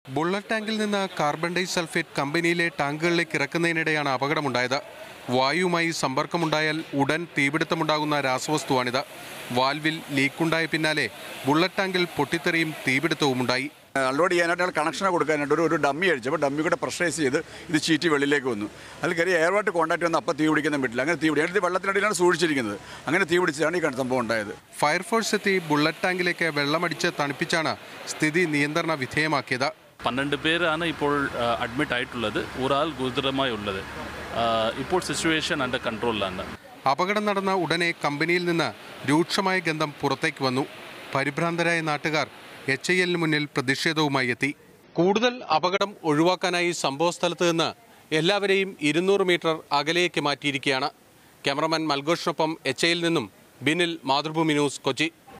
bullet ടാങ്കിൽ നിന്ന് carbon dye sulphate കമ്പനിയിലെ ടാങ്കുകളിലേക്ക് ഇറക്കുന്നതിനിടെയാണ് അപകടമുണ്ടായത് വായുവുമായി സമ്പർക്കമുണ്ടായാൽ ഉടൻ തീപിടുത്തമുണ്ടാകുന്ന രാസവസ്തുവാണിത് വാൽവിൽ ലീക്കുണ്ടായ പിന്നാലെ ബുള്ളറ്റ് ടാങ്കിൽ പൊട്ടിത്തെറിയും തീപിടുത്തവുമുണ്ടായി അൺലോഡ് ചെയ്യാനായിട്ട് കണക്ഷനെ കൊടുക്കാനായിട്ട് ഒരു ഒരു ഡമ്മി അടിച്ചപ്പോൾ ഡമ്മി കൂടെ പ്രഷറൈസ് ചെയ്ത് ഇത് ചീറ്റി വെളിയിലേക്ക് വന്നു അതിൽ കയറി എയർവായിട്ട് കോൺടാക്ട് വന്ന് അപ്പം തീ പിടിക്കാൻ പറ്റില്ല അങ്ങനെ തീ പിടി വെള്ളത്തിനടിയിലാണ് സൂക്ഷിച്ചിരിക്കുന്നത് അങ്ങനെ തീ പിടിച്ചാണ് ഈ കാണുന്ന സംഭവം ഉണ്ടായത് ഫയർഫോഴ്സ് എത്തി ബുള്ളറ്റ് ടാങ്കിലേക്ക് വെള്ളമടിച്ച് തണുപ്പിച്ചാണ് സ്ഥിതി നിയന്ത്രണ വിധേയമാക്കിയത് പന്ത്രണ്ട് പേരാണ് ഇപ്പോൾ അഡ്മിറ്റ് ആയിട്ടുള്ളത് ഒരാൾ ഗുരുതരമായി ഉള്ളത് ആ, ഇപ്പോൾ സിറ്റുവേഷൻ അണ്ടർ കൺട്രോളിലാണ് അപകടം നടന്ന ഉടനെ കമ്പനിയിൽ നിന്ന് രൂക്ഷമായ ഗന്ധം പുറത്തേക്ക് വന്നു പരിഭ്രാന്തരായ നാട്ടുകാർ എച്ച് ഐ എല്ലിന് മുന്നിൽ പ്രതിഷേധവുമായി എത്തി കൂടുതൽ അപകടം ഒഴിവാക്കാനായി സംഭവസ്ഥലത്ത് നിന്ന് എല്ലാവരെയും ഇരുന്നൂറ് മീറ്റർ അകലേക്ക് മാറ്റിയിരിക്കുകയാണ് ക്യാമറമാൻ മൽഘോഷിനൊപ്പം എച്ച് ഐയിൽ നിന്നും ബിനിൽ മാതൃഭൂമി ന്യൂസ് കൊച്ചി